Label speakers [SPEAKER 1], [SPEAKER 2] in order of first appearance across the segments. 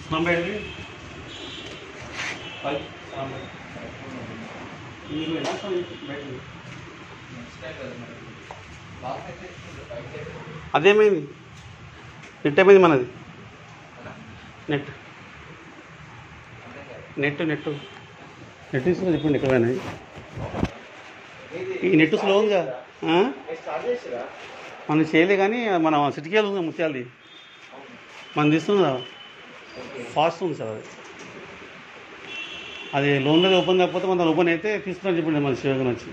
[SPEAKER 1] సాంబేడిది మీరు ఎలా బయట అదేమైంది నెట్ ఏమైంది మనది నెట్ నెట్ నెట్ నెట్ తీసుకుని చెప్పండి ఎక్కడ పోయినాయి ఈ నెట్ స్లో ఉందిగా ఆ? మనం చేయలే కానీ మన సిటీకేల్ ఉంది ముత్యాలది మనం తీస్తుందా ఫాస్ట్ ఉంది సార్ అది అది లోన్ మీద ఓపెన్ కాకపోతే మన ఓపెన్ అయితే తీసుకుని చెప్పండి మన శివగన్ వచ్చి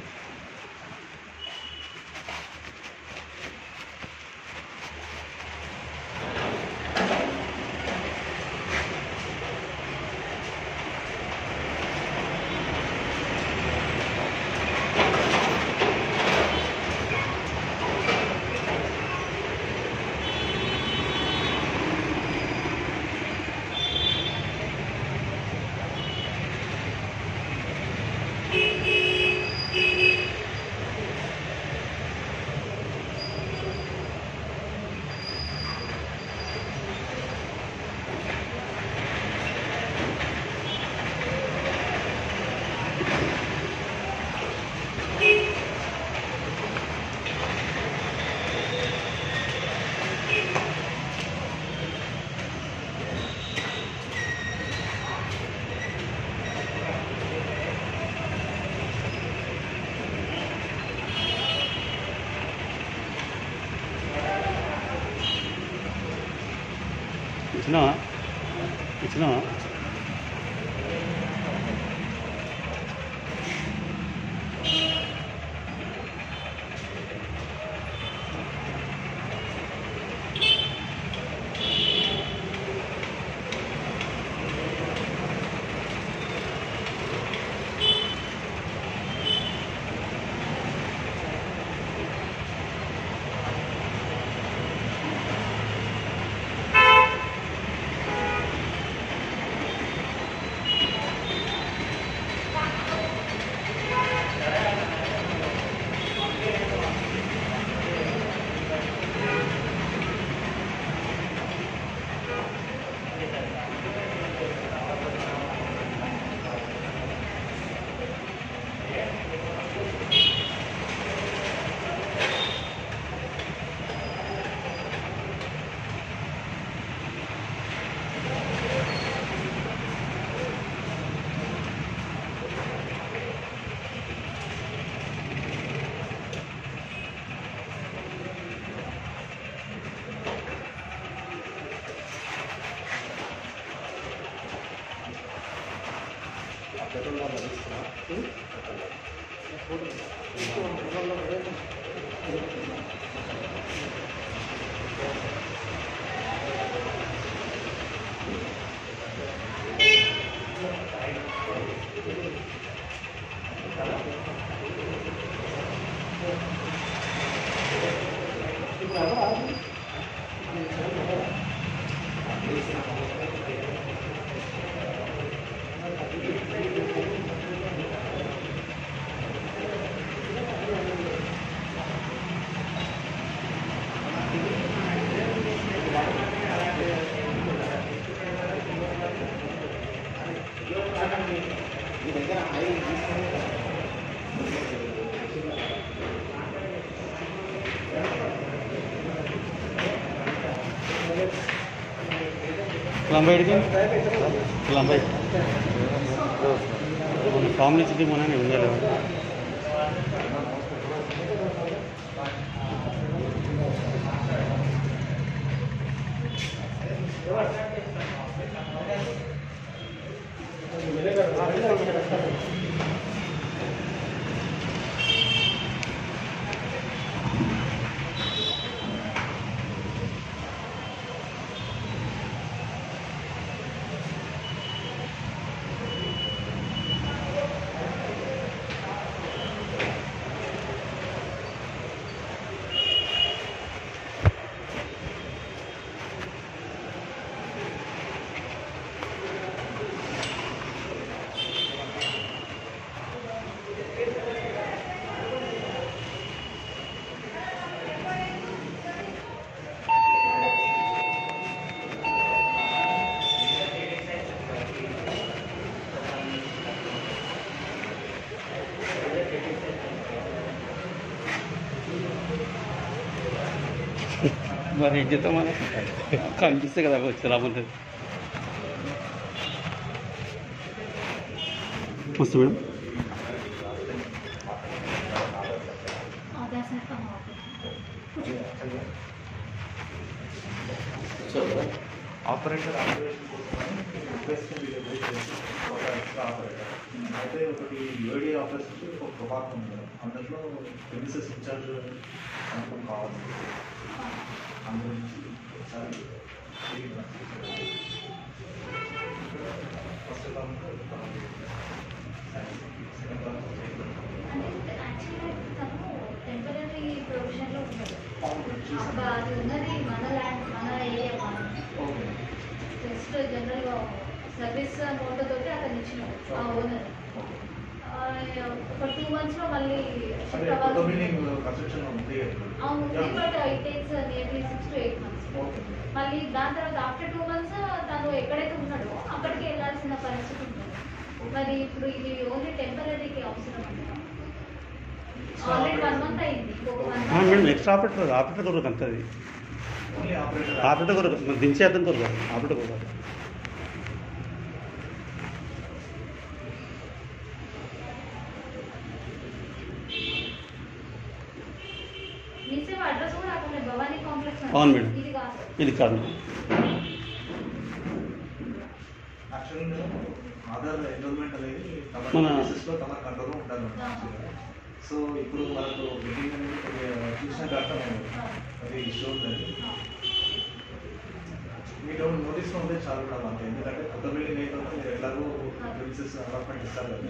[SPEAKER 1] ఇచ్చినావా ఇచ్చినావా లంబైడికి లంబై ఫ్యామిలీ సిటీ మన ఉండాలి మరి ఏం చేద్దాం మనం కనిపిస్తే కదా వచ్చి రామంటుంది వస్తా మేడం
[SPEAKER 2] आधा से कम हो
[SPEAKER 3] ఆపరేటర్ ఆపరేషన్ కోసం రిక్వెస్ట్ ఒక ఎక్స్ట్రా ఆపరేటర్ అయితే ఒకటి యూఐడి ఆఫీస్కి ఒక ప్రొపాక్ ఉంది మేడం అందులో ప్రిమిసెస్ ఇన్ఛార్జ్ అనుకుని కావాలి అందు నుంచి ఒకసారి ఫస్ట్
[SPEAKER 2] అంటే యాక్చువల్గా తను టెంపరీ ప్రొవిజన్లో ఉన్నాడు అబ్బా అది ఉన్నది మన ల్యాండ్ మన ఏరియా మన
[SPEAKER 3] ఓకే
[SPEAKER 2] జస్ట్ జనరల్గా సర్వీస్ మోటోతోటి అతను ఇచ్చినాడు ఆ ఓనర్ ఒక టూ మంత్స్లో మళ్ళీ
[SPEAKER 3] అంటే
[SPEAKER 2] షిఫ్ట్
[SPEAKER 3] కొత్త
[SPEAKER 2] అవ్వాలి
[SPEAKER 3] బిల్డింగ్ కన్స్ట్రక్షన్ ఉంది
[SPEAKER 2] అవును but it takes nearly six to eight months
[SPEAKER 3] okay
[SPEAKER 2] మళ్ళీ దాని తర్వాత ఆఫ్టర్ టూ మంత్స్ తను ఎక్కడైతే ఉన్నాడో అక్కడికి వెళ్ళాల్సిన పరిస్థితి ఉంటుంది మరి ఇప్పుడు ఇది ఓన్లీ టెంపరీకి అవసరం అంటారా ఆల్రెడీ వన్ మంత్ అయింది ఇంకొక వన్
[SPEAKER 1] ఆ, madam
[SPEAKER 2] month
[SPEAKER 1] extra operator operator కొరకు అంతే అది
[SPEAKER 3] ఓన్లీ ఆపరేటర్
[SPEAKER 1] ఆపరేటర్ కొరకు మరి దించేద్దాం కొరకు ఆపరేటర్ కొరకు
[SPEAKER 2] మీ సేవ అడ్రస్ కూడా అక్కడ భవానీ కాంప్లెక్స్
[SPEAKER 1] అవును మేడం.
[SPEAKER 2] ఇది కాదు
[SPEAKER 1] ఇది కాదు
[SPEAKER 3] యాక్చువల్లీ నేను ఆధార్ ఎన్రోల్మెంట్ అనేది తమ
[SPEAKER 1] మన-
[SPEAKER 3] లో తమ కంట్రోల్లో ఉండాలి సో ఇప్పుడు మనకు బిల్డింగ్ అనేది కొద్దిగా చూసిన కరెక్ట్ అది ఇష్యూ ఉందని మీరు నోటీస్ ఉంటే చాలు కూడా మాకు ఎందుకంటే కొత్త బిల్డింగ్ అయితే మీరు ఎలాగో ప్రిన్సెస్ అలాట్మెంట్ ఇస్తారు కదా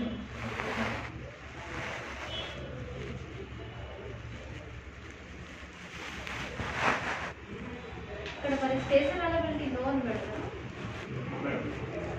[SPEAKER 2] ఇక్కడ మరి స్టేషన్ అవైలబిలిటీ నో అని పెడతారు
[SPEAKER 3] మేడం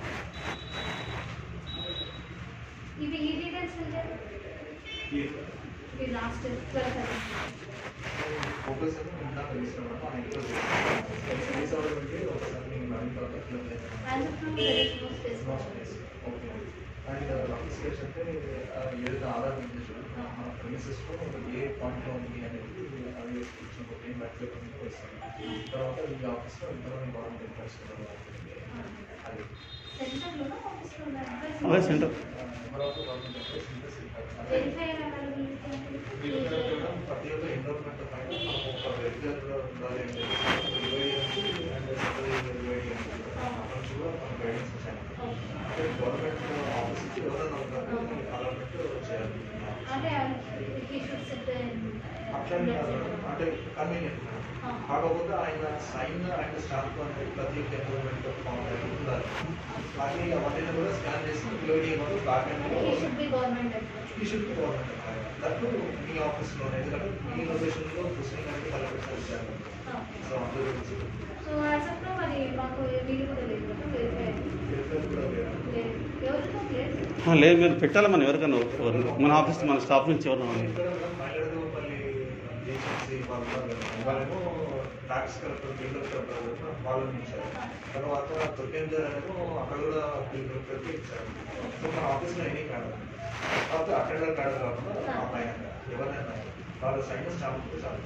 [SPEAKER 2] ఇవి ఈ డీటెయిల్స్ ఉంటాయి
[SPEAKER 3] ఈ-
[SPEAKER 2] ఇవి లాస్ట్ ట్వెల్వ్
[SPEAKER 3] ఫోకస్ అని ఇందాక తీసుకున్నాను మన ఇంట్లో స్పేస్ అవైలబిలిటీ ఒకసారి నేను అడిగిన తర్వాత క్లియర్ చేస్తాను
[SPEAKER 2] as of no there is no space
[SPEAKER 3] okay and office అంటే ఆ, ఏదైతే ఆధార్ ఉంది చూడు మన ప్రిమిసెస్లో ఏ పాయింట్లో ఉంది అనేది అది కొంచెం ఏం బట్టి వేస్తాను తర్వాత ఈ ఆఫీస్లో ఇంతలో గవర్నమెంట్ పరిస్థితులు అది
[SPEAKER 2] సెంటర్లోనో ఆఫీస్లో
[SPEAKER 1] అదే సెంటర్
[SPEAKER 3] మరొక గవర్నమెంట్ ఎంప్లాయీస్ ఇంకా సెంటర్
[SPEAKER 2] వెరిఫైర్ అవైలబిలిటీ
[SPEAKER 3] వీళ్ళు కూడా ప్రతి ఒక్క ఎన్రోల్మెంట్ పైన మనకు ఒక రెగ్యులర్ ఉండాలి అంటే యూఐడి అండ్ సెంట్రల్ యూఐడి అక్కడ కూడా మన గైడెన్స్ వచ్చాయి అంటే గవర్నమెంట్ ఆఫీస్కి ఎవరైనా ఉన్నారు అలాట్మెంట్ చేయాలి
[SPEAKER 2] అంటే he should sit in
[SPEAKER 3] అట్లా అంటే కన్వీనియంట్ కాకపోతే ఆయన సైన్ అండ్ స్టాంప్ అనేది ప్రతి ఒక్క ఎన్రోల్మెంట్ ఫామ్ అనేది ఉండాలి అది అవన్నీ కూడా స్కాన్ చేసి యూఐడి ఏమో బ్యాక్
[SPEAKER 2] he should
[SPEAKER 3] అండ్
[SPEAKER 2] be government employee.
[SPEAKER 3] ఈ షుడ్ బి గవర్నమెంట్ దట్టు మీ ఆఫీస్లో ఎందుకంటే మీ లొకేషన్లో పుస్తకం అనేది కలెక్టర్ వచ్చారు
[SPEAKER 2] Ah.
[SPEAKER 3] సో అందరూ గురించి
[SPEAKER 2] సో యాజ్ ఆఫ్ నో మరి మాకు వీలు కూడా లేదు వెరిఫై
[SPEAKER 3] వెరిఫై కూడా వేరే
[SPEAKER 2] లేదు ఎవరితో లేదు
[SPEAKER 1] ఆ, లేదు మీరు పెట్టాలి మనం ఎవరికైనా ఎవరిని. మన ఆఫీస్ మన స్టాఫ్ నుంచి ఎవరైనా
[SPEAKER 3] ఇక్కడ మహిళలు మళ్ళీ ఏజెన్సీ వాళ్ళు ఉన్నారు కదా వాళ్ళేమో ట్యాక్స్ కలెక్టర్ బిల్డర్ కలెక్టర్ వాళ్ళని ఇచ్చారు తర్వాత తుర్కేంజర్ అనేది అక్కడ కూడా బిల్డర్ కలెక్టర్ ఇచ్చారు సో మన ఆఫీస్లో ఎనీ కాదు కాకపోతే అక్కడ కాదు కాకుండా ఆ పైన ఎవరైనా వాళ్ళ సైన్ స్టాంప్ కూడా చాలు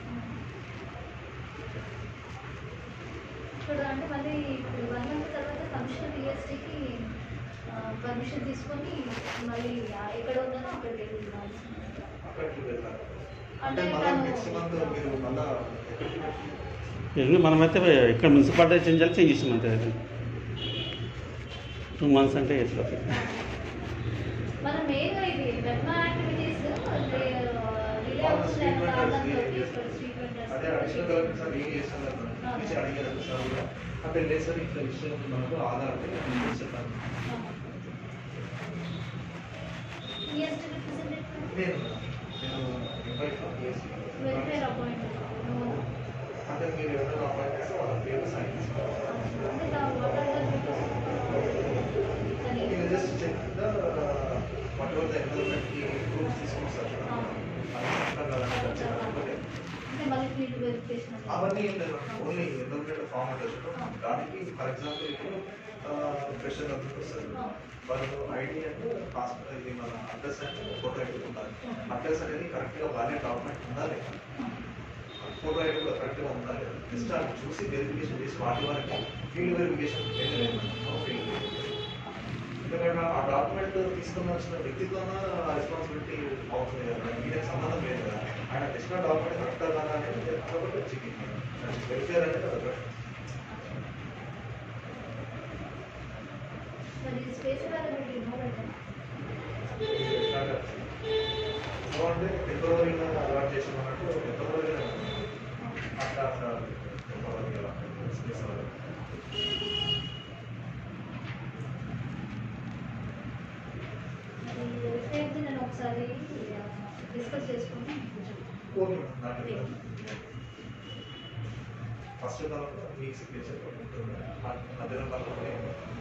[SPEAKER 2] ఇప్పుడు అంటే మళ్ళీ ఇప్పుడు వన్ మంత్ తర్వాత కమిషనర్ యూఎస్టీకి పర్మిషన్ తీసుకొని మళ్ళీ ఆ ఎక్కడ ఉన్నానో అక్కడికి వెళ్ళాలి
[SPEAKER 3] అక్కడికి వెళ్ళాలి
[SPEAKER 2] అంటే
[SPEAKER 3] అంటే మళ్ళీ
[SPEAKER 2] తను-
[SPEAKER 3] నెక్స్ట్ మంత్ మీరు మళ్ళా ఎక్కడికి
[SPEAKER 1] ఏంటి మనమైతే ఇక్కడ మున్సిపాలిటీ చేంజ్ చేయాలి చేంజ్ చేసాం అంతే టూ మంత్స్ అంటే ఎట్లా
[SPEAKER 2] మన మెయిన్గా ఇది వెబ్ యాక్టివిటీస్ రిలే అవుతుంది అన్న కారణంతో ఇక్కడ స్ట్రీట్
[SPEAKER 3] అదే అడిషనల్ కలెక్టర్ సార్ ఏం చేస్తున్నారు నుంచి అడిగారు సార్ కూడా అంటే లేదు సార్ ఇట్లా విషయం ఉంది మనకు ఆధార్ అంటే నేను చెప్పాను
[SPEAKER 2] ఈఎస్టీ రిప్రజెంటేటివ్
[SPEAKER 3] నేను నేను ఎంపైట్లో చేసి
[SPEAKER 2] వెల్ఫేర్ అపాయింట్
[SPEAKER 3] అంటే మీరు ఎవరైనా అపాయింట్ చేస్తే వాళ్ళ పేరు సైన్
[SPEAKER 2] అంటే వాట్ ఆర్ ద
[SPEAKER 3] నేను just check the whatever the ఎన్విరాన్మెంట్కి ప్రూఫ్స్ తీసుకుని సార్ అది అట్లా కాదని చెప్పారు.
[SPEAKER 2] అంటే మళ్ళీ ఫీల్డ్ వెరిఫికేషన్
[SPEAKER 3] అవన్నీ ఏం లేదు ఓన్లీ ఎన్విరాన్మెంట్ ఫామ్ ఉంటుంది దానికి ఫర్ ఎగ్జాంపుల్ ఇప్పుడు ప్రెషర్ వస్తుంది వాళ్ళు ఐడి అంటే పాస్పోర్ట్ ఇది మన అడ్రస్ అంటే ఫోటో ఎట్టుకుంటారు అడ్రస్ అనేది కరెక్ట్గా వాలెట్ డాక్యుమెంట్ ఉందా లేదా ఫోటో ఐడి కూడా కరెక్ట్గా ఉందా లేదా జస్ట్ అది చూసి వెరిఫికేషన్ చేసి వాటి వరకు ఫీల్డ్ వెరిఫికేషన్ ఫీల్డ్ ఎందుకంటే ఆ డాక్యుమెంట్ తీసుకుని వచ్చిన వ్యక్తితోన రెస్పాన్సిబిలిటీ అవుతుంది కదా మీడియాకి సంబంధం లేదు కదా ఆయన తెచ్చిన డాక్యుమెంట్ కరెక్టా కాదా అనేది అదొకటి చెకింగ్ వెరిఫైర్ అనేది అదొకటి
[SPEAKER 2] మరి స్పేస్ అవైలబిలిటీ ఇవ్వబడతాం
[SPEAKER 3] సో అంటే టెంపరీగా అలవాటు చేసిన అన్నట్టు టెంపరీగా అట్లా అట్లా టెంపరీగా స్పేస్
[SPEAKER 2] మరి వెబ్సైట్ నేను ఒకసారి డిస్కస్ చేసుకుని
[SPEAKER 3] ఓకే దాంట్లో ఫస్ట్ కాలంలో మీ సిగ్నేచర్ ఉంటుంది మధ్యలో కాలంలో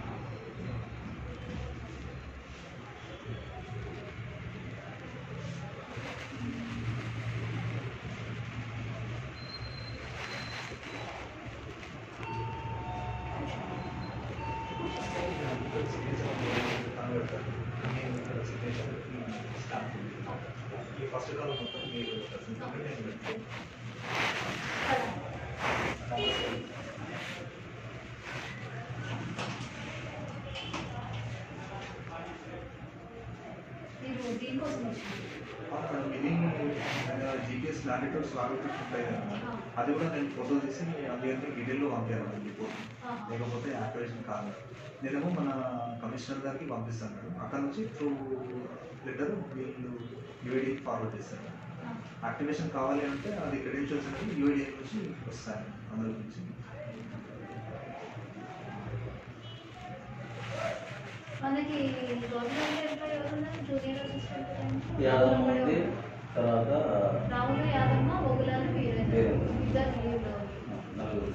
[SPEAKER 3] ఈ ఫస్ట్ కాలం మొత్తం మీరు నేను పెట్టుకోండి
[SPEAKER 2] మీరు దీనికోసం వచ్చింది
[SPEAKER 3] జీపీఎస్ లాంటిట్యూడ్స్ లాంటిట్యూడ్స్ ఉంటాయి కదా అది కూడా నేను ఫోటో తీసి అందరికీ డీటెయిల్లో పంపాను రిపోర్ట్ లేకపోతే యాక్టివేషన్ కాదు నేనేమో మన కమిషనర్ గారికి పంపిస్తాను మేడం అక్కడ నుంచి త్రూ లెటర్ వీళ్ళు యూఐడికి ఫార్వర్డ్ చేస్తాను యాక్టివేషన్ కావాలి అంటే అది క్రెడెన్షియల్స్ అనేది యూఐడి నుంచి వస్తాయి అందరి నుంచి
[SPEAKER 2] మనకి గవర్నమెంట్ ఎంప్లాయీ ఎవరున్నారు జూనియర్ అసిస్టెంట్
[SPEAKER 4] యాదవ్ ఉంది తర్వాత
[SPEAKER 2] రాములు యాదమ్మ బొగులాలు వీరేంద్ర
[SPEAKER 4] వీరేంద్ర.
[SPEAKER 2] ఇద్దరు లీవ్లో
[SPEAKER 4] నలుగురు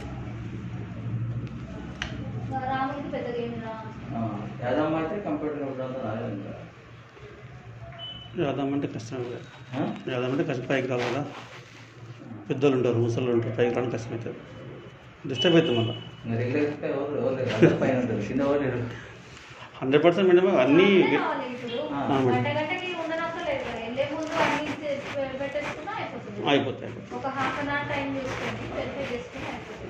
[SPEAKER 2] రాముడికి పెద్దగా ఏమి రా
[SPEAKER 4] ఆ, యాదమ్మ అయితే కంప్యూటర్ ఉండడంతో రాలేదు ఇంకా
[SPEAKER 1] యాదం అంటే కష్టం కదా
[SPEAKER 4] ఆ?
[SPEAKER 1] యాదం అంటే కష్టం పైకి రావు కదా పెద్దలు ఉంటారు ముసళ్ళు ఉంటారు పైకి రావడం కష్టం అవుతుంది డిస్టర్బ్ అవుతుంది మళ్ళీ
[SPEAKER 4] ఇంకా రెగ్యులర్ అయితే ఎవరు ఎవరు లేరు అందరూ పైన ఉంటారు కింద ఎవరు లేరు
[SPEAKER 1] హండ్రెడ్ పర్సెంట్ మేడం అన్నీ
[SPEAKER 2] కావాలి ఇప్పుడు
[SPEAKER 4] ఆ.
[SPEAKER 2] గంట గంటకి ఉండనక్కర్లేదు కదా వెళ్ళే ముందు అన్ని చే- పెట్టేసుకున్నా అయిపోతుంది
[SPEAKER 1] అయిపోతాయి
[SPEAKER 2] ఒక హాఫ్ అన్ అవర్ టైం తీసుకొని వెరిఫై చేసుకుని అయిపోతుంది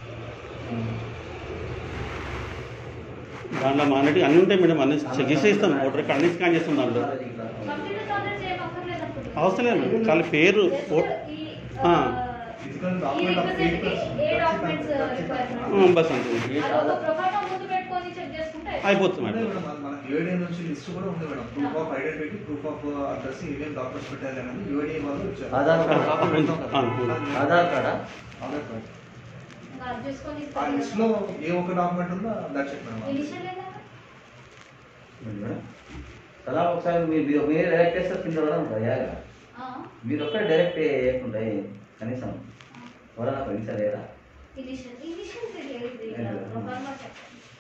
[SPEAKER 1] దాంట్లో మా అన్నిటికీ అన్నీ ఉంటాయి మేడం అన్ని చెక్ చేసి ఇస్తాం ఓటర్ అన్ని స్కాన్ చేస్తాం దాంట్లో
[SPEAKER 2] కంప్యూటర్ కాలేజ్ చేయమక్కర్లేదు అప్పుడు
[SPEAKER 1] అవసరం లేదు మేడం ఖాళీ పేరు
[SPEAKER 2] Just
[SPEAKER 1] ఓ-
[SPEAKER 2] ఈ,
[SPEAKER 1] ఆ.
[SPEAKER 2] ఆ,
[SPEAKER 3] ఫిజికల్
[SPEAKER 2] ఈ
[SPEAKER 3] డాక్యుమెంట్ ఆఫ్
[SPEAKER 2] representative ఏ డాక్యుమెంట్స్ రిక్వైర్మెంట్
[SPEAKER 1] ఆ, బస్ అంతే
[SPEAKER 4] ఏ
[SPEAKER 2] అది
[SPEAKER 4] ఆధార్
[SPEAKER 2] ఒక ప్రొఫైల్ ముందు పెట్టుకొని చెక్ చేసుకుంటే
[SPEAKER 1] అయిపోతుంది
[SPEAKER 3] అంటే
[SPEAKER 1] మేడం
[SPEAKER 3] మేడం మన యూఐడి నుంచి లిస్ట్ కూడా ఉంది madam proof of identity proof of address ఏమేమి డాక్యుమెంట్స్ పెట్టాలి అనేది యూఐడి వాళ్ళు ఇచ్చారు
[SPEAKER 4] ఆధార్ కార్డ్.
[SPEAKER 3] కాపీ పెడతాం కదా.
[SPEAKER 1] ఆ, ఉంది.
[SPEAKER 4] ఆధార్ కార్డా
[SPEAKER 3] ఆధార్ కార్డ్
[SPEAKER 2] ఇంకా అది చేసుకొని
[SPEAKER 3] ఆ లిస్ట్ లో ఏ ఒక్క డాక్యుమెంట్ ఉందో దట్ చెక్ మేడం
[SPEAKER 2] ఇనిషియల్ ఏనా
[SPEAKER 4] మేడం కదా ఒకసారి మీరు మీరు మీరు డైరెక్ట్ చేస్తే కింద కూడా ఉంటాయి యాగా
[SPEAKER 2] ఆ,
[SPEAKER 4] మీరు ఒక్కడే డైరెక్ట్ చేయకుండా కనీసం ఎవరైనా పైసా లేదా
[SPEAKER 2] ఇనిషియల్ ఇనిషియల్ తెలియదు ఇక్కడ
[SPEAKER 4] లేదు.
[SPEAKER 2] ప్రొఫైల్ మాట చెప్పండి.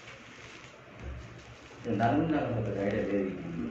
[SPEAKER 4] దాని గురించి నాకు ఒక ఐడియా లేదు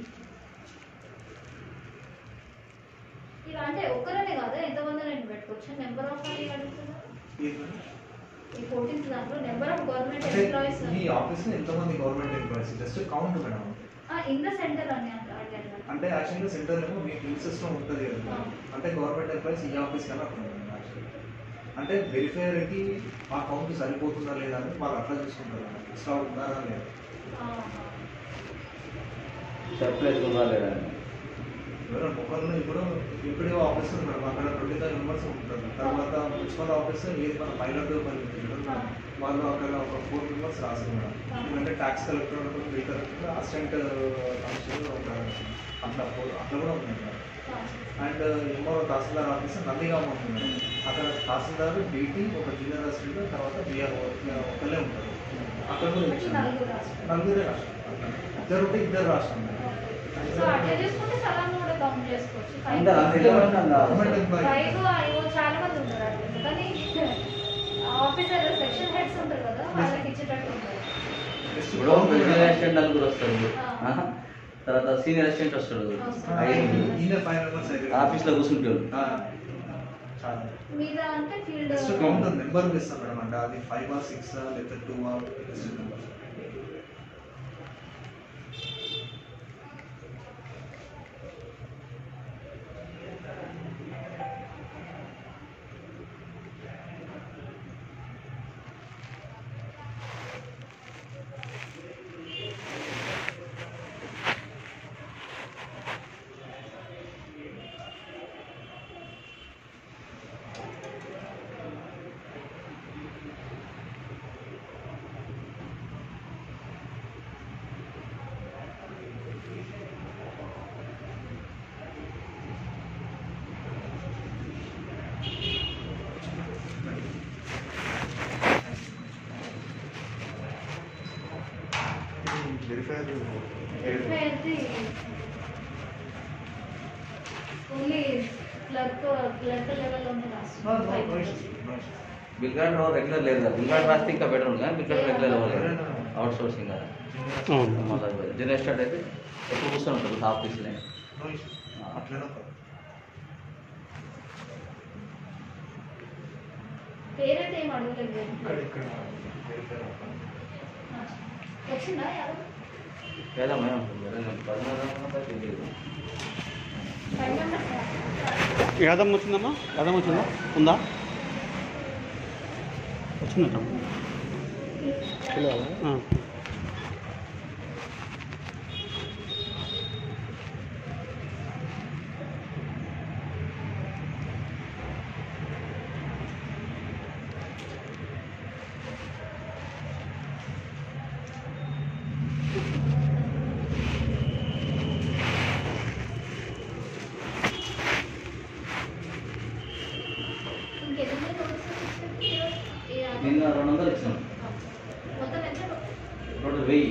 [SPEAKER 2] ఇలా అంటే ఒక్కరనే కాదా ఎంతమంది నేను పెట్టుకోవచ్చు నెంబర్ ఆఫ్ అని అడుగుతున్నారు ఈ ఫోర్టీన్త్ దాంట్లో నెంబర్ ఆఫ్ గవర్నమెంట్
[SPEAKER 3] అంటే
[SPEAKER 2] ఎంప్లాయీస్
[SPEAKER 3] మీ ఆఫీస్ లో ఎంతమంది government employees just count madam
[SPEAKER 2] in the center అని అంట అడిగాను మేడం.
[SPEAKER 3] అంటే యాక్చువల్గా సెంటర్ ఏమో మీ బిల్ సిస్టమ్ ఉంటుంది కదా
[SPEAKER 2] ఆ.
[SPEAKER 3] అంటే గవర్నమెంట్ ఎంప్లాయీస్ ఈ ఆఫీస్ కన్నా అక్కడ ఉంటుంది actually. అంటే వెరిఫైయర్కి ఆ కౌంట్ సరిపోతుందా లేదా అని వాళ్ళు అట్లా చూసుకుంటారు ఎక్స్ట్రా ఉన్నారా లేదా
[SPEAKER 2] ఆహా.
[SPEAKER 4] సర్ప్రైజ్ ఉందా లేదా అని.
[SPEAKER 3] ఎవరైనా మొక్కల్లో ఇప్పుడు ఇప్పుడు ఆఫీస్ ఉంది మేడం అక్కడ ట్వంటీ ఫైవ్ మెంబర్స్ ఉంటారు తర్వాత మున్సిపల్ ఆఫీస్ ఏది మన పైలట్ పని వాళ్ళు అక్కడ ఒక ఫోర్ మెంబర్స్ రాస్తారు మేడం ఎందుకంటే tax collector bill collector assistant commissioner ఉంటారు అట్లా four- అట్లా కూడా ఉన్నాయి madam and MR tahsildar office Nandigama ఉంటుంది మేడం అక్కడ తహసీల్దార్ డీటీ ఒక జూనియర్ అసిస్టెంట్ తర్వాత బిఆర్ ఒకళ్ళే ఉంటారు అక్కడ కూడా election.
[SPEAKER 2] నలుగురు రాష్ట్రం.
[SPEAKER 3] నలుగురే రాష్ట్రం అట్లా. ఇద్దరు ఉంటే ఇద్దరు రాష్ట్రం మేడం.
[SPEAKER 2] సో అట్లా చేసుకుంటే సలాం కూడా కౌంట్ చేసుకోవచ్చు
[SPEAKER 4] అంత అంత ఇవ్వండి అన్న.
[SPEAKER 3] గవర్నమెంట్ ఎంప్లాయీ
[SPEAKER 2] ఫైవ్ అయ్యో చాలా మంది ఉంటారు అట్లా కానీ ఆఫీసర్ సెక్షన్ హెడ్స్ ఉంటారు కదా వాళ్ళకి ఇచ్చేటట్టు ఉంటారు
[SPEAKER 3] Just
[SPEAKER 4] ఇప్పుడు జూనియర్ అసిస్టెంట్ నలుగురు వస్తారు
[SPEAKER 2] ఆ.
[SPEAKER 4] ఆహా. తర్వాత సీనియర్ అసిస్టెంట్ వస్తాడు
[SPEAKER 2] వస్తాడు.
[SPEAKER 4] ఐదు
[SPEAKER 3] ఈయన ఫైవ్ మెంబర్స్ అయితే
[SPEAKER 4] ఆఫీస్లో కూర్చుంటాడు
[SPEAKER 3] ఆ, చాలా
[SPEAKER 2] మీద అంటే ఫీల్డ్
[SPEAKER 3] జస్ట్ కౌంట్ నెంబర్ ఇస్తాం మేడం అంటే అది ఫైవ్ ఆ సిక్స్ లేదా టూ ఆ జస్ట్ నెంబర్ వెరిఫైర్
[SPEAKER 2] అయితే ఓన్లీ క్లర్క్ క్లర్క్ లెవెల్లోనే రాస్తుంది
[SPEAKER 4] బిల్ కార్డ్ రెగ్యులర్ లేదు కదా బిల్ కార్డ్ రాస్తే ఇంకా బెటర్ ఉంది కానీ బిల్ కార్డ్ రెగ్యులర్ అవ్వలేదు అవుట్ సోర్సింగ్ కదా
[SPEAKER 1] అవును
[SPEAKER 4] మళ్ళీ జనరల్ స్టార్ట్ అయితే ఎక్కువ కూర్చొని ఉంటుంది ఆఫీస్లో
[SPEAKER 3] నో ఇష్యూ అట్లనే కాదు
[SPEAKER 2] పేరెంట్ ఏం అడగలేదు
[SPEAKER 3] ఇక్కడ ఇక్కడ వెరిఫైర్ అవుతాను
[SPEAKER 2] వచ్చిందా ఎవరు
[SPEAKER 4] లేదా మేము ఉంటుంది పదిన్నర తెలియదు
[SPEAKER 2] ఫైవ్ మెంబర్స్
[SPEAKER 1] యాదమ్మ వచ్చిందమ్మా యాదమ్మ వచ్చిందా ఉందా వచ్చిందట ఆ.
[SPEAKER 2] ఇంకెన్ని నోట్స్
[SPEAKER 4] నిన్న రెండు వందలు ఇచ్చినాం
[SPEAKER 2] మొత్తం ఎంత
[SPEAKER 4] రెండు వెయ్యి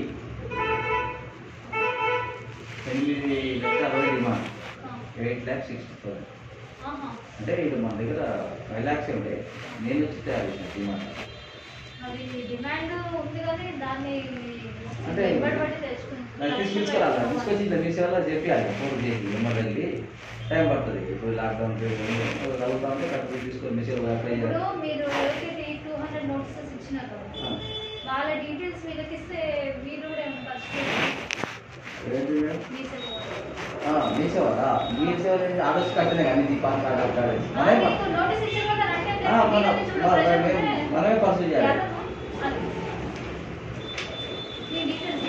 [SPEAKER 4] ఎనిమిది లక్షల అరవై demand eight lakhs sixty thousand
[SPEAKER 2] ఆహా
[SPEAKER 4] అంటే ఇది మన దగ్గర ఫైవ్ ల్యాక్స్ ఉండే నేను వచ్చి తయారు చేసిన డిమాండ్
[SPEAKER 2] మరి డిమాండ్ ఉంది కానీ దాన్ని
[SPEAKER 4] అంటే
[SPEAKER 2] ఇవ్వడం బట్టి తెచ్చుకుంటాం
[SPEAKER 4] నాకు తీసుకు తీసుకురాలి తీసుకొచ్చి ఇంత మీ సేవలో చెప్పాలి ఫోన్ చేసి ఎమ్మెల్యేకి టైం పడుతుంది ఇప్పుడు లాక్డౌన్ చదువుతా ఉంటే కరెక్ట్ తీసుకొని మీ సేవలో అప్లై
[SPEAKER 2] ఇప్పుడు
[SPEAKER 4] చేయాలి
[SPEAKER 2] మీరు ఎవరికైతే టూ హండ్రెడ్ నోట్సెస్ ఇచ్చినారు
[SPEAKER 4] ఆ.
[SPEAKER 2] వాళ్ళ డీటెయిల్స్ వీళ్ళకి ఇస్తే వీళ్ళు కూడా ఏమైనా ఫస్ట్
[SPEAKER 4] ఏంటి మేడం?
[SPEAKER 2] మీ సేవ
[SPEAKER 4] ఆ, మీ సేవలా మీ సేవలు ఆర్డర్స్ కట్టినాయి కానీ దీపాన్ కార్డు అక్కడ మనమే ప-
[SPEAKER 2] నోటీస్ ఇచ్చారు కదా అంటే
[SPEAKER 4] ఆ, మన- మన- మనమే మనమే పర్సూ చేయాలి
[SPEAKER 2] మీ డీటెయిల్స్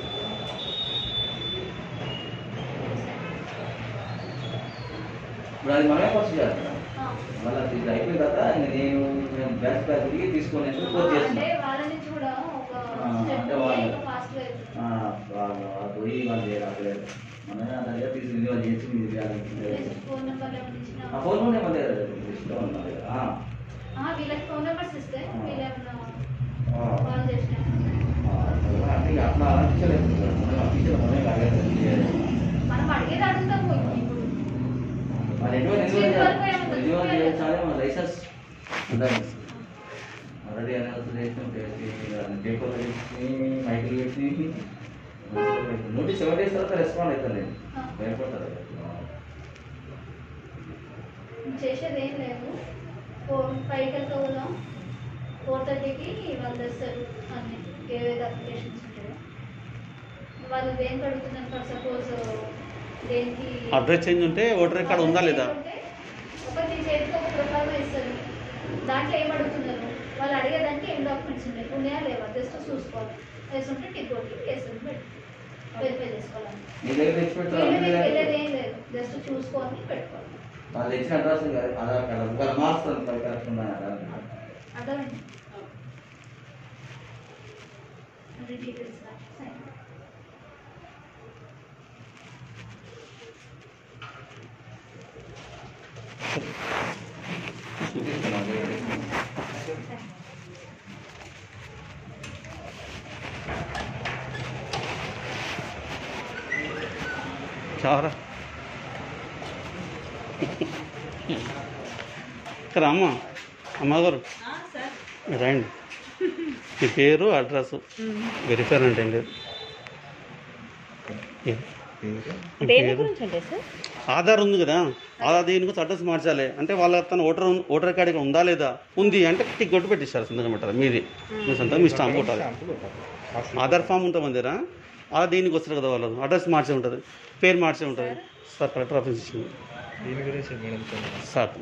[SPEAKER 4] ఇప్పుడు అది మనమే పర్సూ చేయాలి మేడం
[SPEAKER 2] ఆ.
[SPEAKER 4] మళ్ళీ ఇది అయిపోయిన తర్వాత ఇంక నేను నేను బ్యాచ్ బ్యాచ్ తిరిగి తీసుకొని
[SPEAKER 2] ఆ,
[SPEAKER 4] కోర్టు
[SPEAKER 2] అంటే
[SPEAKER 4] చేస్తున్నాను
[SPEAKER 2] వాళ్ళ నుంచి కూడా ఒక
[SPEAKER 4] ఆ,
[SPEAKER 2] స్టెప్
[SPEAKER 4] అంటే వాళ్ళు-
[SPEAKER 2] ఫాస్ట్ గా
[SPEAKER 4] ఆ, వాళ్ళు ఆ పోయి వాళ్ళు చేయాలి అక్కడ మనమే ఆ దగ్గర తీసుకుని రిన్యూవల్ చేసి మీరు చేయాలి
[SPEAKER 2] ఫోన్ నెంబర్ ఏమైనా ఇచ్చినా
[SPEAKER 4] ఆ ఫోన్ లోనే మన దగ్గర లిస్ట్లో ఉన్నది ఆ,
[SPEAKER 2] ఆ, వీళ్ళకి ఫోన్ నెంబర్స్ ఇస్తే వీళ్ళు ఏమైనా
[SPEAKER 4] ఆ,
[SPEAKER 2] కాల్ చేసినా
[SPEAKER 4] ఆ, అంటే ఇక అట్లా అనిపించలేదు మనం అనిపించలేదు మనమే కాదు
[SPEAKER 2] మనం అడిగేది అడుగుతాము ఇప్పుడు
[SPEAKER 4] మరి ఎటువంటి
[SPEAKER 2] చేతి వరకు ఏముంది?
[SPEAKER 4] రిన్యూవల్ చేయించాలి మన లైసెన్స్ ఉండాలి ఆల్రెడీ అనౌన్స్ చేసి పేపర్లు పెట్టి మైకులు పెట్టి నోటీస్ సెవెన్ డేస్ తర్వాత రెస్పాండ్ అవుతాను నేను
[SPEAKER 2] ఆ.
[SPEAKER 4] భయపడతారు
[SPEAKER 2] చేసేది ఏం లేదు ఫోర్ ఫైవ్కి వెళ్తా పోదాం ఫోర్ థర్టీకి వాళ్ళు తెస్తారు అన్ని ఏవైతే అప్లికేషన్స్ ఉంటాయో వాళ్ళు దేనికి అడుగుతున్నారు ఫర్ సపోజ్ దేనికి
[SPEAKER 1] అడ్రస్ చేంజ్ ఉంటే ఓటర్ రికార్డ్ ఉందా లేదా
[SPEAKER 2] ఉంటే ఒక నీ చేతికి ఒక ప్రకారం ఇస్తారు దాంట్లో ఏం అడుగుతున్నారు వాళ్ళు అడిగేదానికి ఏం డాక్యుమెంట్స్ ఉన్నాయి ఉన్నాయా లేవా జస్ట్ చూసుకోవాలి వేసుంటే టిక్ కొట్టి వేసుకుని పెట్టి వెరిఫై చేసుకోవాలి
[SPEAKER 4] నీ దగ్గర తెచ్చి
[SPEAKER 2] వీళ్ళ దగ్గరికి వెళ్ళేది
[SPEAKER 4] పెట్టారు
[SPEAKER 2] ఏం లేదు జస్ట్ చూసుకొని పెట్టుకోవాలి
[SPEAKER 4] వాళ్ళు ఇచ్చిన అడ్రస్ ఆధార్ కార్డు ఒకవేళ మారుస్తాను పది కరెక్ట్ ఉన్నాయి ఆధార్ కార్డు
[SPEAKER 2] అర్థమైంది అది డీటెయిల్స్ సైన్
[SPEAKER 4] చూపిస్తున్నాను
[SPEAKER 1] చారా ఇక్కడ అమ్మ అమ్మగారు రండి మీ పేరు అడ్రస్ వెరిఫైర్ అంటే ఏం లేదు ఏ? మీ
[SPEAKER 5] దేని
[SPEAKER 1] పేరు
[SPEAKER 5] గురించి అంటే సార్
[SPEAKER 1] ఆధార్ ఉంది కదా ఆధార్ దీని గురించి అడ్రస్ మార్చాలి అంటే వాళ్ళ తన ఓటర్ ఉన్- ఓటర్ కార్డు ఇక్కడ ఉందా లేదా ఉంది అంటే టిక్ కొట్టి పెట్టిస్తారు సంతకం పెట్టాలి మీది మీ సంతకం మీ స్టాంప్ కొట్టాలి ఆధార్ ఫామ్ ఉంటుంది మన దగ్గర అలా దీనికి వస్తారు కదా వాళ్ళు అడ్రస్ మార్చే ఉంటుంది పేరు మార్చే ఉంటుంది సార్ కలెక్టర్ ఆఫీస్ ఇచ్చింది
[SPEAKER 3] దీని గురించి మేడం
[SPEAKER 1] సార్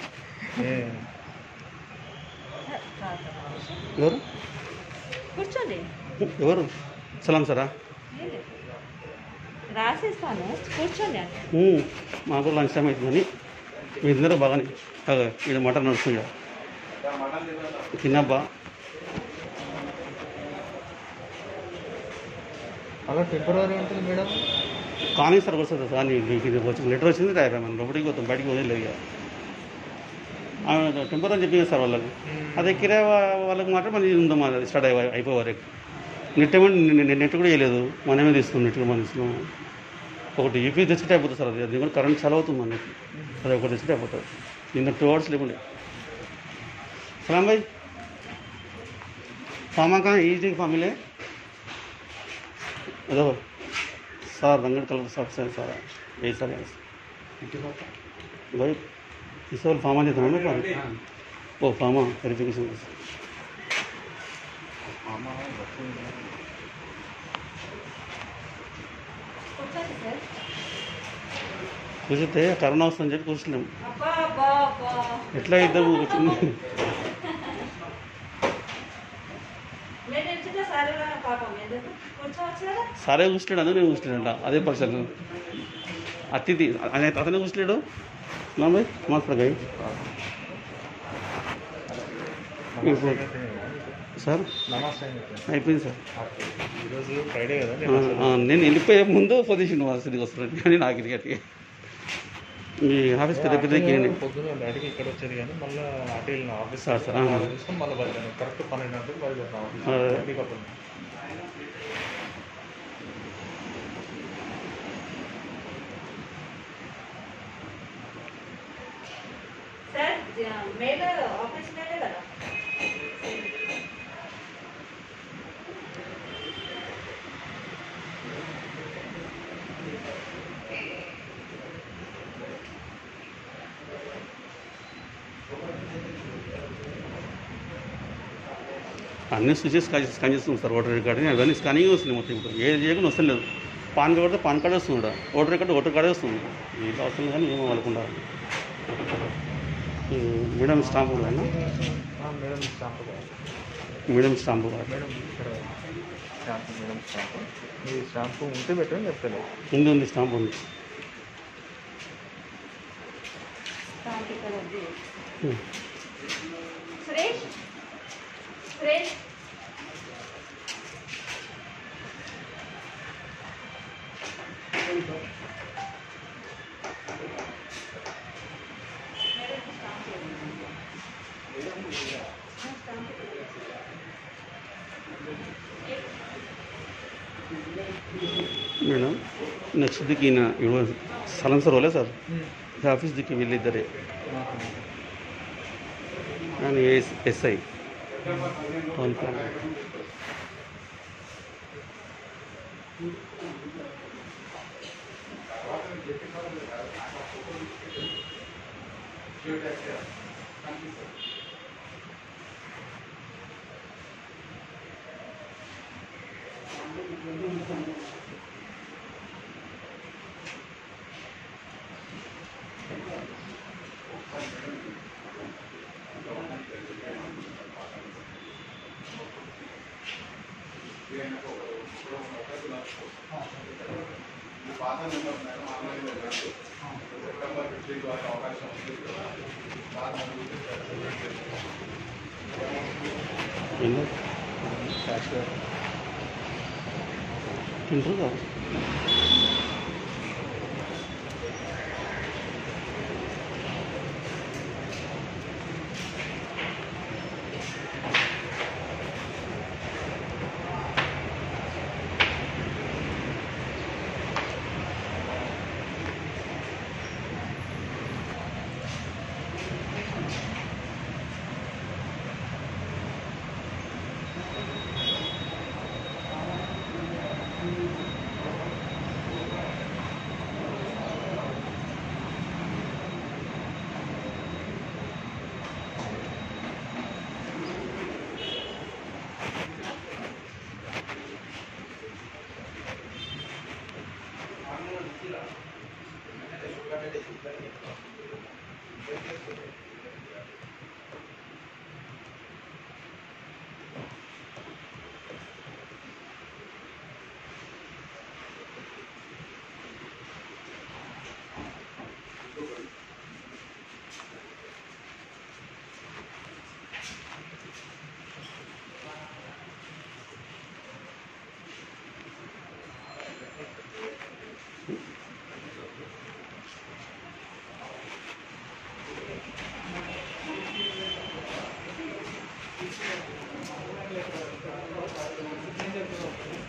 [SPEAKER 1] ఎవరు
[SPEAKER 5] కూర్చోండి
[SPEAKER 1] ఎవరు సలాం సారా
[SPEAKER 5] ఏం లేదు. రాసిస్తాను కూర్చోండి అంటే
[SPEAKER 1] ఉమ్, మాకు లంచ్ టైం అవుతుందని మీ ఇద్దరు బాగానే అదే, ఇది మటన్ నడుస్తుంది కదా. తిన్నబ్బా
[SPEAKER 3] అలా టెంపరీ ఉంటుంది మేడం
[SPEAKER 1] కానీ సార్ వస్తుంది సార్ నీ- మీకు ఇది వచ్చింది లెటర్ వచ్చింది రాయరా మనం లోపలికి పోతాం బయటికి పోతే లేదు ఇక. ఆమె టెంపర్ అని చెప్పింది సార్ వాళ్ళకి అదే కిరాయి వా- వాళ్ళకి మాత్రం మళ్ళీ ఉందాం అది స్టార్ట్ అయి అయిపోయే వరకు నెట్ ఏమంటే నెట్ కూడా వేయలేదు మనమే తీసుకున్నాం నెట్ కూడా మనం తీసుకున్నాం ఒకటి యూపీ తెచ్చితే అయిపోతుంది సార్ అది అది కూడా కరెంట్ చాలా అవుతుంది మనకి అది ఒకటి తెచ్చితే అయిపోతుంది నిన్న టూ అవర్స్ లేకుండే సలాం భాయ్ फार्मा कहाँ ईजी फार्म मिले देखो सार रंगड़ कलर सबसे सारा यही सारे भाई इस वाले फार्मा देता हूँ ना फार्म वो फार्मा वेरिफिकेशन
[SPEAKER 5] కూర్చోండి సార్
[SPEAKER 1] కూర్చుంటే కరోనా వస్తుందని చెప్పి కూర్చున్నాం
[SPEAKER 5] అబ్బా అబ్బా అబ్బా
[SPEAKER 1] ఎట్లా ఇద్దరు కూర్చుంది
[SPEAKER 5] నేను ఇచ్చిన సరే పాపం ఎందుకు కూర్చోవచ్చు కదా
[SPEAKER 1] సారే కూర్చున్నాడు అందుకు నేను కూర్చున్నాడంట అదే పక్షాలు అతిథి అతనే అతనే కూర్చున్నాడు నా భాయ్ మాట్లాడగా ఇప్పుడు సార్
[SPEAKER 3] నమస్తే
[SPEAKER 1] అయిపోయింది సార్
[SPEAKER 3] ఈరోజు ఫ్రైడే కదా
[SPEAKER 1] ఆ, ఆ, నేను వెళ్ళిపోయే ముందు పొజిషన్ సిటీకి వస్తున్నాను కానీ నాకు ఇది మీ ఆఫీస్కి రేపు దగ్గరికి
[SPEAKER 3] పొద్దున డాడీకి ఇక్కడ వచ్చేది కానీ మళ్ళీ అటు వెళ్ళిన ఆఫీస్
[SPEAKER 1] సార్, సార్, ఆహా.
[SPEAKER 3] చూస్తాం మళ్ళీ బయలుదేరాను కరెక్ట్ పన్నెండు గంటలకు బయలుదేరాను ఆఫీస్
[SPEAKER 1] ఆ.
[SPEAKER 3] డాడీకి అప్పుడు
[SPEAKER 5] సార్ మేల్ ఆఫీస్ మేలే కదా
[SPEAKER 1] అన్ని స్విచెస్ స్కాన్ చేస్తున్నాం సార్ ఓటర్ రికార్డ్ అవన్నీ స్కానింగ్ వస్తున్నాయి మొత్తం ఇప్పుడు ఏ చేయకుండా వస్తలేదు పాన్ కార్డ్ పడితే పాన్ కార్డ్ వస్తుంది కూడా ఓటర్ రికార్డ్ ఓటర్ కార్డే వస్తుంది ఇది అవసరం కానీ ఏమో వాళ్ళకుండా మేడం స్టాంప్ కూడా
[SPEAKER 3] ఆ, మేడం స్టాంప్ కావాలి.
[SPEAKER 1] మేడం స్టాంప్ కూడా
[SPEAKER 3] మేడం ఇక్కడ స్టాంప్ మేడం స్టాంప్ మీ స్టాంప్ ఉంటే పెట్టండి చెప్తాను
[SPEAKER 1] ఉంది ఉంది స్టాంప్ ఉంది
[SPEAKER 5] స్టాంప్ ఇక్కడ ఉంది
[SPEAKER 1] ఉం.
[SPEAKER 5] సురేష్ సురేష్
[SPEAKER 1] మేడం నెక్స్ట్ దిక్కు ఈయన ఇవ్వ స్థలం సార్ వాళ్ళే సార్ ఈ ఆఫీస్ దిక్కు వీళ్ళిద్దరే ఆయన ఎస్ ఎస్ఐ టౌన్ ప్లాన్ ఏంటో తింటారు కదా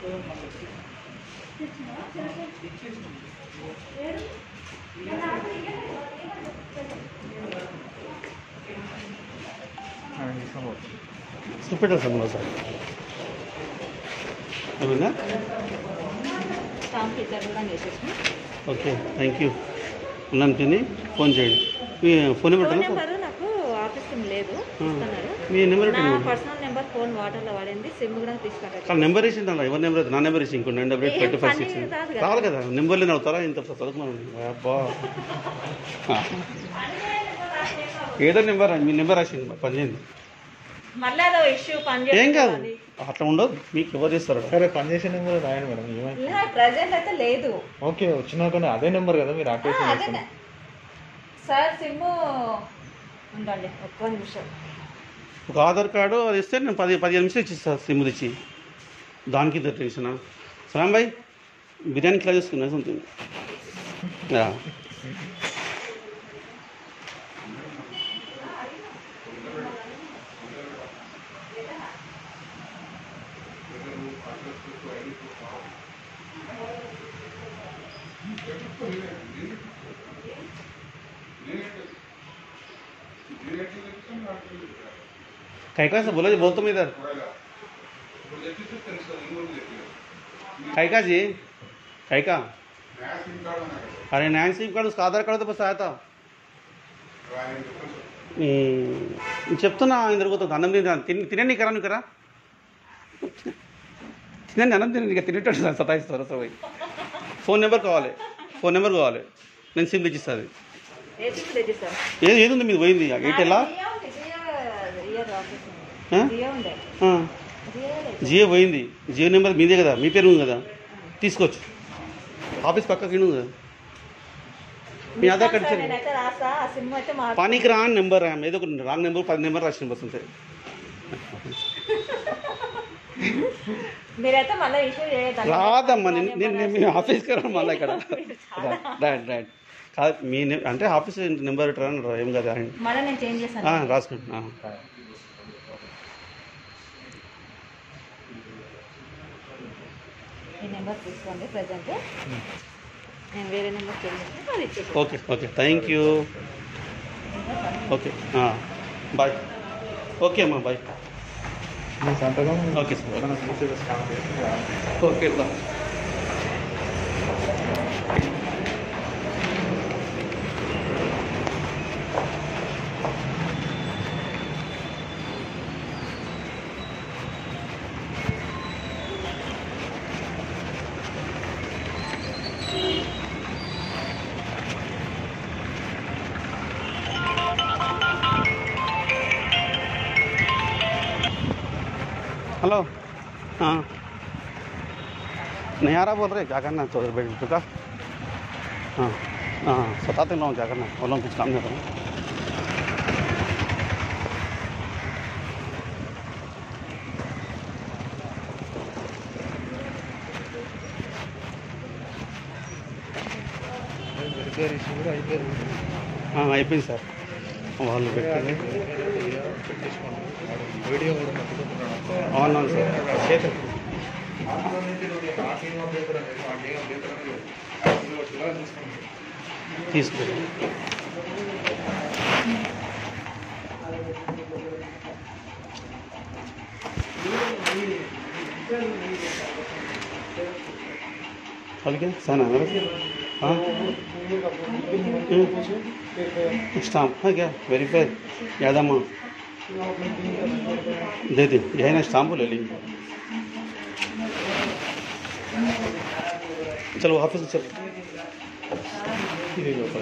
[SPEAKER 1] చూపెట్టారు సార్ మళ్ళీ సార్ ఏమైందా
[SPEAKER 5] స్టాంప్ ఇద్దరు కూడా చేసేసి
[SPEAKER 1] ఓకే థ్యాంక్ యూ ఉన్నాను తిని ఫోన్ చేయండి మీ ఫోన్ నెంబర్
[SPEAKER 5] ఫోన్
[SPEAKER 1] ఉంటుందా సార్
[SPEAKER 5] నెంబర్ నాకు ఆఫీస్ సిమ్ లేదు
[SPEAKER 1] ఆ.
[SPEAKER 5] ఇస్తున్నారు
[SPEAKER 1] మీ నెంబర్
[SPEAKER 5] నా
[SPEAKER 1] పెట్టండి
[SPEAKER 5] పర్సనల్ నెంబర్ ఫోన్ వాటర్లో వాడింది సిమ్ కూడా తీసుకుంటారు
[SPEAKER 1] కానీ నెంబర్ వేసింది అలా ఎవరి నెంబర్ నా నెంబర్ వేసి ఇంకో నైన్ డబల్ ఎయిట్
[SPEAKER 5] ఏం
[SPEAKER 1] ట్వంటీ ఫైవ్
[SPEAKER 5] పని
[SPEAKER 1] సిక్స్
[SPEAKER 5] రాదు కదా.
[SPEAKER 1] రావాలి కదా నెంబర్ లేని అవుతారా ఇంత చదువుకున్నాను అబ్బా ఆ. ఏదో నెంబర్ మీ నెంబర్ రాసింది పని చేయండి
[SPEAKER 5] మళ్ళీ అదో ఇష్యూ పని
[SPEAKER 1] ఏం కాదు
[SPEAKER 5] చేస్తుంది
[SPEAKER 1] అట్లా ఉండదు మీకు ఎవరు చేస్తారు
[SPEAKER 6] సరే పని చేసే నెంబర్ రాయండి మేడం ఏమైంది
[SPEAKER 5] ప్రజెంట్ అయితే లేదు
[SPEAKER 6] ఓకే వచ్చినాక అదే నెంబర్ కదా మీరు
[SPEAKER 5] ఆ,
[SPEAKER 6] యాక్టివేషన్
[SPEAKER 5] అదే
[SPEAKER 6] చేసుకోండి
[SPEAKER 5] సార్ సిమ్ ఉండండి ఒక్క నిమిషం
[SPEAKER 1] ఒక ఆధార్ కార్డు అది ఇస్తే నేను పది పదిహేను నిమిషాలు ఇచ్చిస్తాను సిమ్ తెచ్చి దానికి ఇంత టెన్షన్ సలాం భాయ్ బిర్యానీ క్లా చేసుకున్నా సంథింగ్ काय का बोला बोलतो मी इधर काय का जी काय का अरे नया सिम कार्ड उसका आधार कार्ड तो बस आया था నేను చెప్తున్నా ఆయన తిరుగుతుంది అన్నం తిని తిని తినండి కరా నువ్వు కరా తినండి అన్నం తినండి ఇక తినేటట్టు సార్ సతాయిస్తారు అసలు పోయి ఫోన్ నెంబర్ కావాలి ఫోన్ నెంబర్ కావాలి నేను సిమ్ తెచ్చిస్తుంది
[SPEAKER 5] ఏ సిమ్ తెచ్చిస్తారు
[SPEAKER 1] ఏది ఏది ఉంది మీది పోయింది ఎయిర్టెల్లా
[SPEAKER 5] జియో ఉంది, జియో జియో ఆఫీస్ ఉంది.
[SPEAKER 1] ఆ?
[SPEAKER 5] జియో ఉండే
[SPEAKER 1] ఆ.
[SPEAKER 5] జియో లేదు.
[SPEAKER 1] జియో పోయింది జియో నెంబర్ మీదే కదా మీ పేరు ఉంది కదా తీసుకోవచ్చు ఆఫీస్ పక్కకి ఉంది కదా మీ ఆధార్ కార్డు
[SPEAKER 5] సార్,
[SPEAKER 1] ఇచ్చారు
[SPEAKER 5] నేనైతే రాసా ఆ సిమ్ అయితే మా
[SPEAKER 1] పనికి రాని నెంబర్ ఏదో ఒక రాంగ్ నెంబర్ పది నెంబర్ రాసిన నెంబర్స్ ఉంటాయి
[SPEAKER 5] మీరైతే మళ్ళీ ఇష్యూ చేయొద్దు
[SPEAKER 1] రాదమ్మా నేను నేను నేను మీ ఆఫీస్కి రాను మళ్ళీ ఇక్కడ రైట్ రైట్ కాదు మీ నె- అంటే ఆఫీస్ నెంబర్ రాను ఏం కదా
[SPEAKER 5] మళ్ళీ నేను చేంజ్ చేస్తాను
[SPEAKER 1] రాసుకోండి ఆ.
[SPEAKER 5] ఈ నెంబర్ తీసుకోండి ప్రజెంట్ నేను వేరే నెంబర్ చేంజ్ చేస్తాను అది ఇచ్చేసి
[SPEAKER 1] okay okay thank you okay bye okay అమ్మా బాయ్
[SPEAKER 6] మీ సంతకం
[SPEAKER 1] ఓకే సార్
[SPEAKER 6] మన పూర్తిగా స్టాంప్ చేసి
[SPEAKER 1] ఓకే బా हेलो हाँ नहीं आ रहा बोल रहे क्या करना है थोड़ी बैठ चुका हाँ हाँ बताते लोगों क्या करना है वो लोग कुछ काम नहीं करना
[SPEAKER 6] వెరిఫికేషన్ కూడా అయిపోయింది
[SPEAKER 1] ఆ, అయిపోయింది సార్ వాళ్ళు పెట్టారు
[SPEAKER 6] పెట్టేసుకోండి వీడియో కూడా పట్టుకుంటున్నాడు
[SPEAKER 1] అవునవును సార్
[SPEAKER 6] చేతులు అందులో నుంచి నువ్వు ఆర్టీఓ పేపర్ అనేది ఆర్టీఓ పేపర్ అనేది ఇలా చూసుకోండి
[SPEAKER 1] తీసుకో हल क्या सहना है हाँ स्टाम्प है क्या वेरीफाई याद अम्मा दे दे यही ना स्टाम्प ले लीजिए चलो ऑफिस में चलो
[SPEAKER 6] ఇది లోపల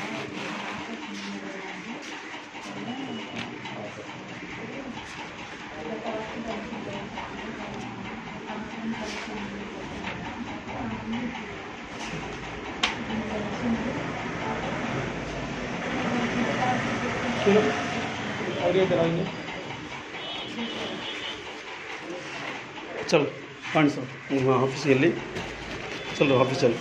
[SPEAKER 1] चलो पाँच सौ वहाँ ऑफिस के लिए चलो ऑफिस चलो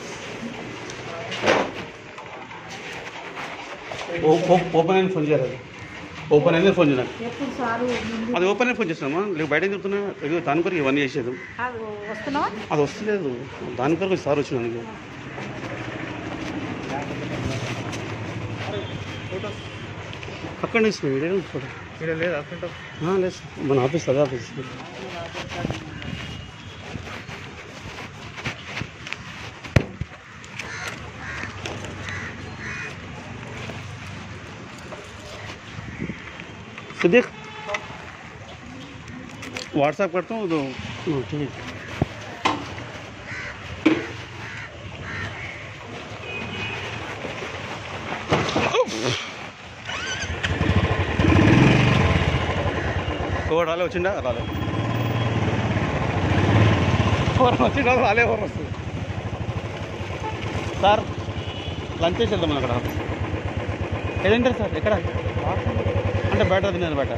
[SPEAKER 1] ओ- ओ- ओपन एंड फोन जा रहा है ఓపెన్ అయింది ఫోన్ చేయాలి
[SPEAKER 5] ఎప్పుడు సారు ముందు
[SPEAKER 1] అది ఓపెన్ ఫోన్ చేసినామా లేక బయట చెప్తున్నా ఇదిగో దాని కొరకు ఇవన్నీ చేసేది
[SPEAKER 5] అది వస్తున్నావా
[SPEAKER 1] అది వస్తలేదు దాని కొరకు సార్ వచ్చినందుకు అక్కడ ఇస్తున్నాం వీడియో ఫోటో
[SPEAKER 6] ఇక్కడ లేదు అసలు
[SPEAKER 1] ఆ, లేదు సార్. మన ఆఫీస్ అదే ఆఫీస్ सिद्दीक व्हाट्सएप करता हूँ तो हाँ, ठीक है ఓ రాలే వచ్చిండా రాలే ఎవరు వచ్చిండా రాలే ఎవరు వస్తుంది సార్ లంచ్ చేసి వెళ్దాం అక్కడ ఏదంటారు సార్ ఎక్కడ అంటే బయట తినేది బయట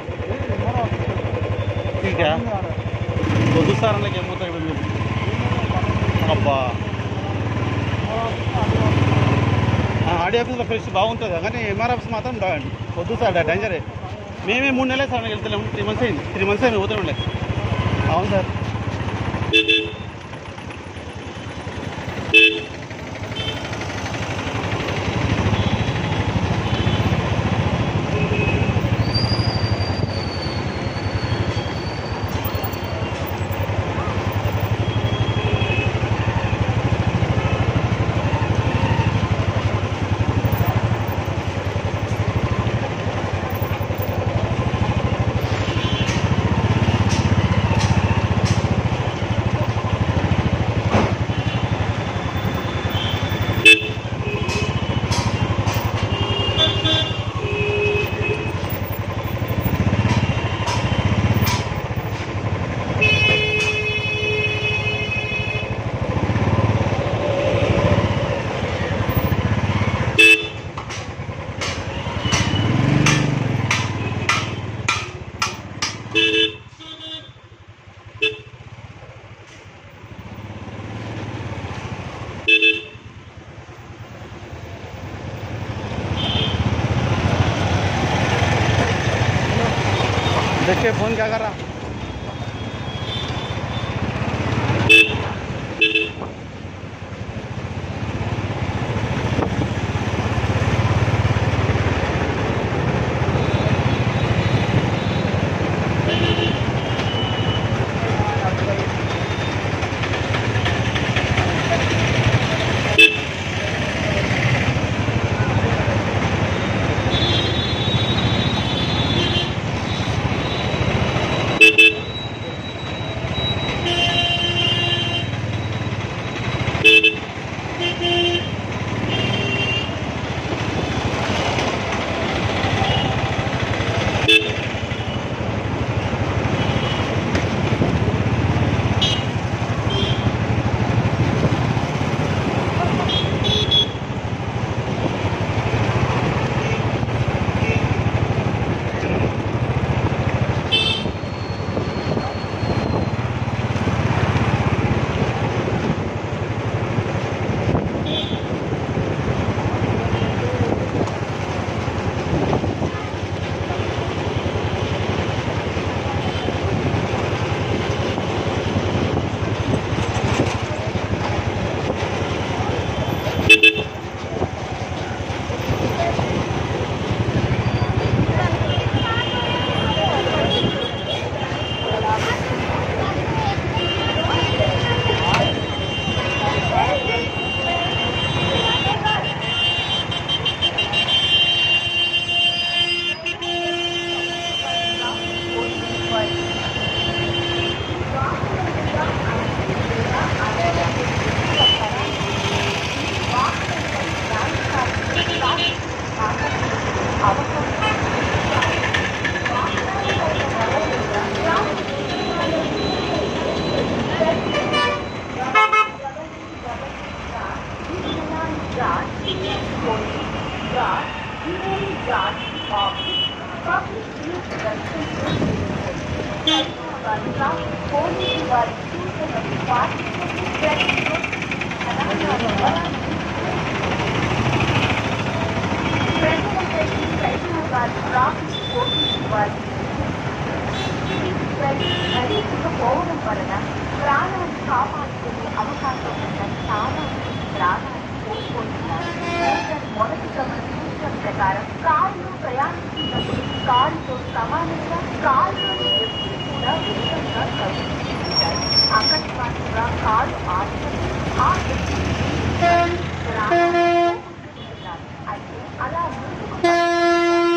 [SPEAKER 1] ఠీకా వద్దు సార్ అందులోకి ఏమవుతాయి ఇప్పుడు మీరు అబ్బా ఆడి ఆఫీస్లో ఫ్రెష్ బాగుంటుంది కానీ ఎంఆర్ ఆఫీస్ మాత్రం డా- వద్దు సార్ డేంజరే మేమే మూడు నెలలే సార్ వెళ్తలేము త్రీ మంత్స్ అయింది త్రీ మంత్స్ అయింది పోతూనే ఉండే అవును సార్ देखिए फोन क्या कर रहा
[SPEAKER 7] President President President Traffic పోషించుకోవాలి పోవడం వలన ప్రాణాన్ని కాపాడుకునే అవకాశం ఉన్న చాలా మంది ప్రాణాన్ని కోల్పోతున్నారు న్యూటన్ మొదటి గమనించిన ప్రకారం కారులో ప్రయాణిస్తున్నప్పుడు కారుతో సమానంగా కారులోని వ్యక్తి కూడా వేగంగా కలుగుతుంటారు అకస్మాత్తుగా కారు ఆగినప్పుడు ఆ వ్యక్తి ప్రాణాన్ని పోగొట్టుకుంటున్నారు. అయితే అలా ముందుకు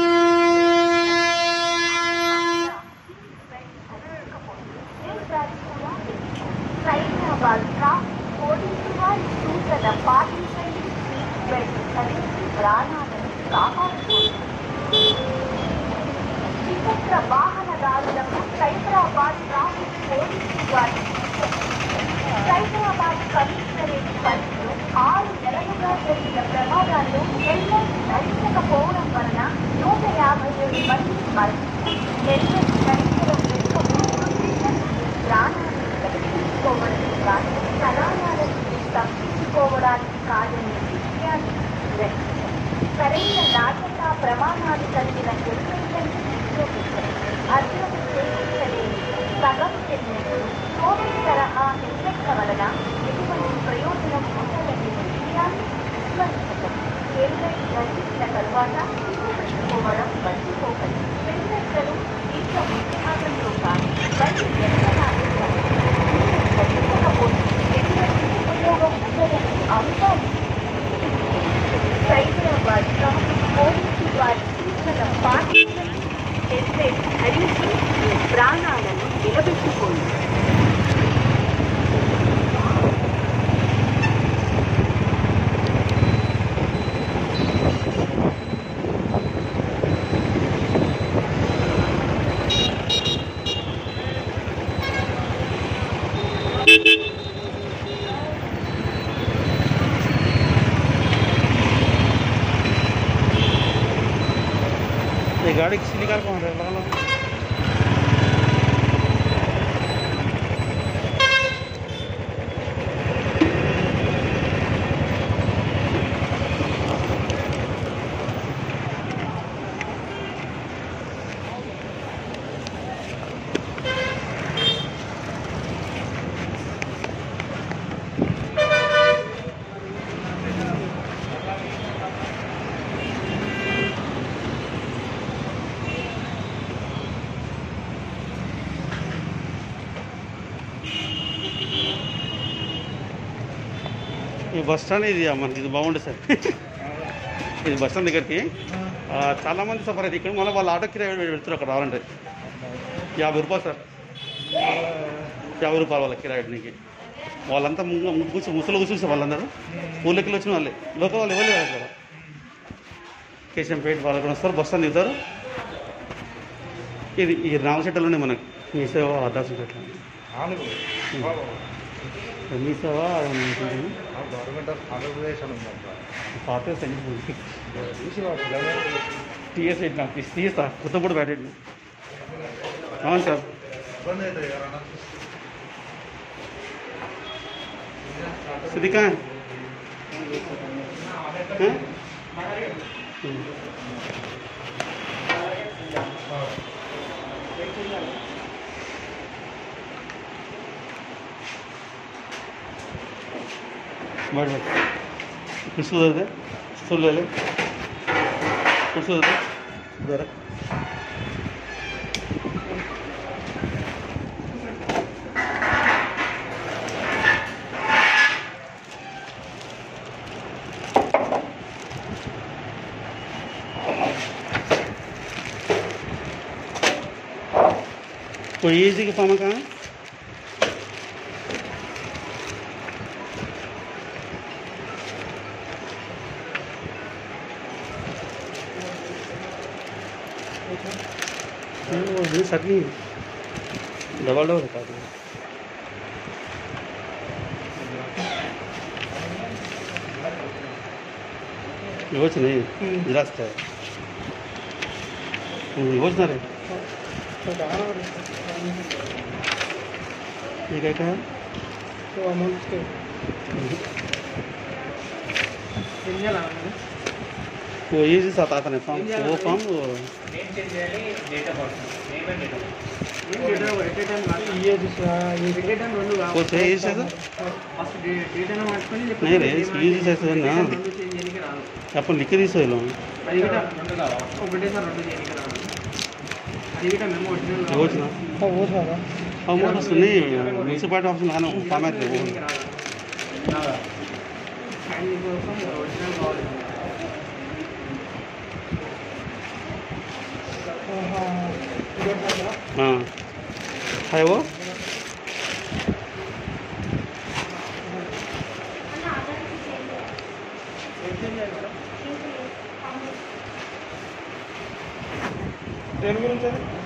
[SPEAKER 7] సైనాబాద్ ట్రాఫిక్ పోలీసు వారి సూచన పాటించండి సీట్ బెల్ట్ ధరించి ప్రాణాలను కాపాడుకోండి ద్విచక్ర వాహనదారులకు సైబరాబాద్ ట్రాఫిక్ పోలీసు వారి సైబరాబాద్ కమిషనరేట్ పరిధిలో ఆరు నెలలుగా జరిగిన ప్రమాదాల్లో హెల్మెట్ ధరించకపోవడం వలన నూట యాభై ఏడు మంది మరణించారు హెల్మెట్ ధరించడం వెనుక ఉద్దేశం ప్రాణాలను రక్షించుకోవడం కానీ ప్రమాదాల నుంచి తప్పించుకోవడానికి కాదనే విషయాన్ని గ్రహించారు సరైన నాణ్యత ప్రమాణాలు కలిగిన హెల్మెట్లను వినియోగించడం అర్థం చేయించలేని సగం హెల్మెట్లు కోవిడ్ తరహా హెల్మెట్ల వలన ఎటువంటి ప్రయోజనం ఉండదనే విషయాన్ని విస్మరించకండి హెల్మెట్ ధరించిన తరువాత సిగ్గు పెట్టుకోవడం మర్చిపోకండి హెల్మెట్లను ఇంట్లో విభాగంలో కానీ బయట ఎక్కడాలు కానీ మీరు ధరించకపోతే ఎటువంటి ఉపయోగం ఉండదని అంశాలు సైబరాబాద్ ట్రాఫిక్ పోలీసు వారి సూచన పాటించండి హెల్మెట్ ధరించి మీ ప్రాణాలను నిలబెట్టుకోండి
[SPEAKER 1] ये गाड़ी किसी निकाल कौन रहा है लगा लो ఈ బస్ స్టాండ్ ఇది మనకి ఇది బాగుండే సార్ ఇది బస్ స్టాండ్ దగ్గరికి ఆ, చాలా మంది సఫర్ అయితే ఇక్కడ మళ్ళీ వాళ్ళు ఆటో కిరాయి పెడుతున్నారు అక్కడ రావాలంటే యాభై రూపాయలు సార్ యాభై రూపాయలు వాళ్ళ కిరాయి నీకు వాళ్ళంతా ముందు ముందు కూర్చో ముసలు కూర్చొని వాళ్ళందరూ ఊళ్ళకి వచ్చిన వాళ్ళే లోకల్ వాళ్ళు ఎవరు లేరు అక్కడ కేశంపేట వాళ్ళు కూడా వస్తారు బస్ స్టాండ్ దిగుతారు ఇది ఈ రామచెట్టలోనే మనకి మీ సేవ ఆధార్ సెంటర్
[SPEAKER 6] నాలుగు
[SPEAKER 1] మీ సేవ అది ఉంటుంది.
[SPEAKER 6] గవర్నమెంట్ ఆఫ్ ఆంధ్రప్రదేశ్ అని ఉందంట
[SPEAKER 1] పాత సంగీతం
[SPEAKER 6] చూసి మా పిల్లలు
[SPEAKER 1] టీఎస్ ఎయిట్ నాకు తీస్తా కొత్త కూడా బ్యాటెడ్ అవును సార్
[SPEAKER 6] ఇబ్బంది అవుతుంది ఎవరన్నా
[SPEAKER 1] సిద్దికా बैठ बैठ कुछ उधर दे सुन ले ले कुछ उधर दे उधर रख। कोई इजी के पामा कहाँ है वो भी सकी डबल डबल बता दो ಯೋಚನೆ ಜಾಸ್ತಿ ಯೋಚನೆ ರೀ ಈಗ ಯಾಕೆ वो ये जी साथ आता है फॉर्म वो फॉर्म वो
[SPEAKER 8] నేమ్ చేంజ్ చేయాలి date of birth name and date of birth
[SPEAKER 9] at a time కాదు ఇయర్ ఎట్ ఏ టైం రెండు
[SPEAKER 1] वो सही है सर
[SPEAKER 9] ఫస్ట్ డేట్ అయినా మార్చుకొని
[SPEAKER 1] नहीं रे ये जी जैसे है ना
[SPEAKER 9] రెండు చేంజ్ చేయడానికి రాదు
[SPEAKER 1] अपन लिख रही सो लो
[SPEAKER 9] అది కూడా రెండు కావాలి ఒకటే సార్ రెండు చేయడానికి రాదు అది కూడా మేము ఒరిజినల్
[SPEAKER 1] योजना हाँ वो बस नहीं म्यूनसिपालिटी ऑप्शन आना फॉर्मेट है वो
[SPEAKER 9] సైన్ కోసం ఒరిజినల్ కావాలి
[SPEAKER 1] हाँ है वो
[SPEAKER 2] అన్న ఆధార్కి చేంజ్ చేయాలి
[SPEAKER 9] దేని గురించి అది